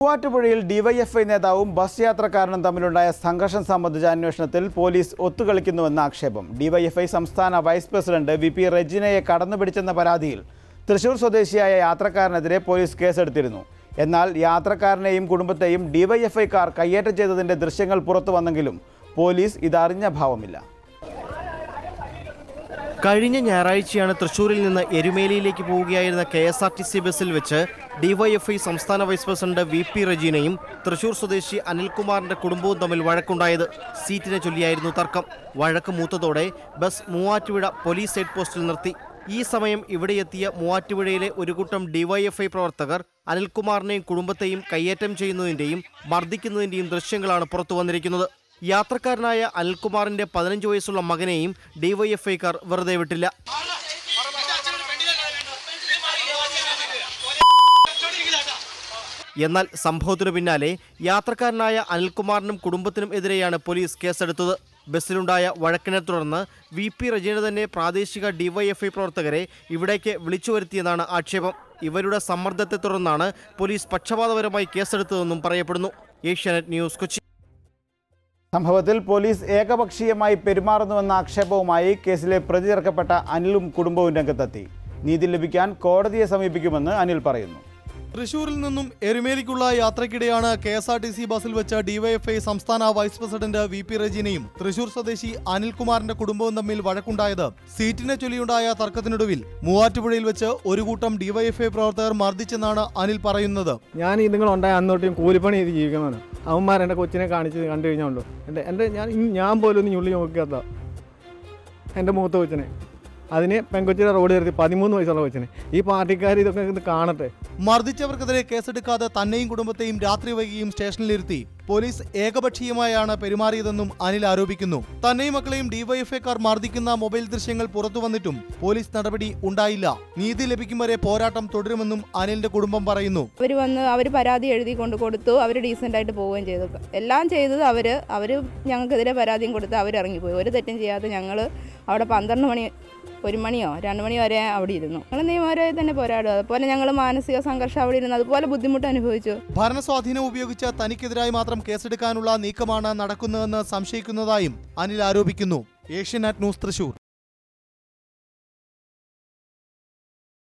മൂവാറ്റുപുഴയിൽ ഡിവൈഎഫ്ഐ നേതാവും ബസ് യാത്രക്കാരനും തമ്മിലുണ്ടായ സംഘർഷം സംബന്ധിച്ച അന്വേഷണത്തിൽ പോലീസ് ഒത്തുകളിക്കുന്നുവെന്ന ആക്ഷേപം ഡിവൈഎഫ്ഐ സംസ്ഥാന വൈസ് പ്രസിഡന്റ് വി പി റെജിനയെ കടന്നുപിടിച്ചെന്ന പരാതിയിൽ തൃശൂർ സ്വദേശിയായ യാത്രക്കാരനെതിരെ പോലീസ് കേസെടുത്തിരുന്നു എന്നാൽ യാത്രക്കാരനെയും കുടുംബത്തെയും ഡിവൈഎഫ്ഐക്കാർ കയ്യേറ്റം ചെയ്തതിന്റെ ദൃശ്യങ്ങൾ പുറത്തു വന്നെങ്കിലും പോലീസ് ഇതറിഞ്ഞ ഭാവമില്ല കഴിഞ്ഞ ഞായറാഴ്ചയാണ് തൃശൂരിൽ നിന്ന് എരുമേലിയിലേക്ക് പോവുകയായിരുന്ന K S R T C ബസ്സിൽ വെച്ച് ഡിവൈഎഫ്ഐ സംസ്ഥാന വൈസ് പ്രസിഡന്റ് വി പി റജീനയും തൃശൂർ സ്വദേശി അനിൽകുമാറിന്റെ കുടുംബവും തമ്മിൽ വഴക്കുണ്ടായത് സീറ്റിനെ ചൊല്ലിയായിരുന്നു തർക്കം വഴക്ക് മൂത്തതോടെ ബസ് മൂവാറ്റുപുഴ പോലീസ് ഹെഡ് പോസ്റ്റിൽ നിർത്തി ഈ സമയം ഇവിടെ എത്തിയ മൂവാറ്റുപുഴയിലെ ഒരു കൂട്ടം ഡിവൈഎഫ്ഐ പ്രവർത്തകർ അനിൽകുമാറിനെയും കുടുംബത്തെയും കയ്യേറ്റം ചെയ്യുന്നതിന്റെയും മർദ്ദിക്കുന്നതിന്റെയും ദൃശ്യങ്ങളാണ് പുറത്തു വന്നിരിക്കുന്നത് യാത്രക്കാരനായ അനിൽകുമാറിന്റെ പതിനഞ്ച് വയസ്സുള്ള മകനെയും ഡിവൈഎഫ്ഐക്കാർ വെറുതെ വിട്ടില്ല എന്നാൽ സംഭവത്തിനു പിന്നാലെ യാത്രക്കാരനായ അനിൽകുമാറിനും കുടുംബത്തിനും എതിരെയാണ് പോലീസ് കേസെടുത്തത് ബസ്സിലുണ്ടായ വഴക്കിനെ തുടർന്ന് വി പി റജീന തന്നെ പ്രാദേശിക ഡിവൈഎഫ്ഐ പ്രവർത്തകരെ ഇവിടേക്ക് വിളിച്ചു വരുത്തിയെന്നാണ് ആക്ഷേപം ഇവരുടെ സമ്മർദ്ദത്തെ തുടർന്നാണ് പോലീസ് പക്ഷപാതപരമായി കേസെടുത്തതെന്നും പറയപ്പെടുന്നു ഏഷ്യാനെറ്റ് ന്യൂസ് കൊച്ചി സംഭവത്തിൽ പോലീസ് ഏകപക്ഷീയമായി പെരുമാറുന്നുവെന്ന ആക്ഷേപവുമായി കേസിലെ പ്രതി ചേർക്കപ്പെട്ട അനിലും കുടുംബവും രംഗത്തെത്തി നീതി ലഭിക്കാൻ കോടതിയെ സമീപിക്കുമെന്ന് അനിൽ പറയുന്നു തൃശൂരിൽ നിന്നും എരുമേലിക്കുള്ള യാത്രക്കിടെയാണ് K S R T C ബസ്സിൽ വെച്ച് ഡിവൈഎഫ്ഐ സംസ്ഥാന വൈസ് പ്രസിഡന്റ് വി പി റജീനയും തൃശൂർ സ്വദേശി അനിൽകുമാറിന്റെ കുടുംബവും തമ്മിൽ വഴക്കുണ്ടായത് സീറ്റിനെ ചൊല്ലിയുണ്ടായ തർക്കത്തിനൊടുവിൽ മൂവാറ്റുപുഴയിൽ വെച്ച് ഒരു കൂട്ടം ഡിവൈഎഫ്ഐ പ്രവർത്തകർ മർദ്ദിച്ചെന്നാണ് അനിൽ പറയുന്നത് ഞാൻ ഈ നിങ്ങളുണ്ടായ അന്നോട്ടും കൂലിപ്പണി ചെയ്ത് ജീവിക്കുന്നതാണ് അവന്മാർ എൻ്റെ കൊച്ചിനെ കാണിച്ച് കണ്ടു കഴിഞ്ഞോണ്ടോ എൻ്റെ എൻ്റെ ഞാൻ ഇ- ഞാൻ പോലും ഒന്ന് ഞുള്ളി നോക്കാത്ത എൻ്റെ മൂത്ത കൊച്ചിനെ അതിന് പെൺകൊച്ചിനെ റോഡ് നിർത്തി പതിമൂന്ന് വയസ്സുള്ള കൊച്ചിനെ ഈ പാർട്ടിക്കാർ ഇതൊക്കെ ഇത് കാണട്ടെ മർദ്ദിച്ചവർക്കെതിരെ കേസെടുക്കാതെ തന്നെയും കുടുംബത്തെയും രാത്രി വൈകിയും സ്റ്റേഷനിലിരുത്തി പോലീസ് ഏകപക്ഷീയമായാണ് പെരുമാറിയതെന്നും അനിൽ ആരോപിക്കുന്നു തന്നെയും മക്കളെയും ഡിവൈഎഫ്ഐക്കാർ മർദ്ദിക്കുന്ന മൊബൈൽ ദൃശ്യങ്ങൾ പുറത്തു വന്നിട്ടും പോലീസ് നടപടി ഉണ്ടായില്ല നീതി ലഭിക്കും വരെ പോരാട്ടം തുടരുമെന്നും അനിലിന്റെ കുടുംബം പറയുന്നു അവർ വന്ന് അവർ പരാതി എഴുതി കൊണ്ട് കൊടുത്തു അവർ ഡീസൻ്റ് ആയിട്ട് പോവുകയും ചെയ്തു എല്ലാം ചെയ്തത് അവർ അവർ ഞങ്ങൾക്കെതിരെ പരാതിയും കൊടുത്ത് അവർ ഇറങ്ങിപ്പോയി ഒരു തെറ്റും ചെയ്യാതെ ഞങ്ങൾ അവിടെ പന്ത്രണ്ട് മണി ഒരു മണിയോ രണ്ട് മണി വരെ അവിടെ ഇരുന്നു ഞങ്ങൾ നിയമപരമായി തന്നെ പോരാടും അതുപോലെ ഞങ്ങൾ മാനസിക സംഘർഷം അവിടെ ഇരുന്നു അതുപോലെ ബുദ്ധിമുട്ട് അനുഭവിച്ചു ഭരണസ്വാധീനം ഉപയോഗിച്ച് തനിക്കെതിരായി മാത്രം കേസെടുക്കാനുള്ള നീക്കമാണ് നടക്കുന്നതെന്ന് സംശയിക്കുന്നതായും അനിൽ ആരോപിക്കുന്നു ഏഷ്യനെറ്റ് ന്യൂസ് തൃശൂർ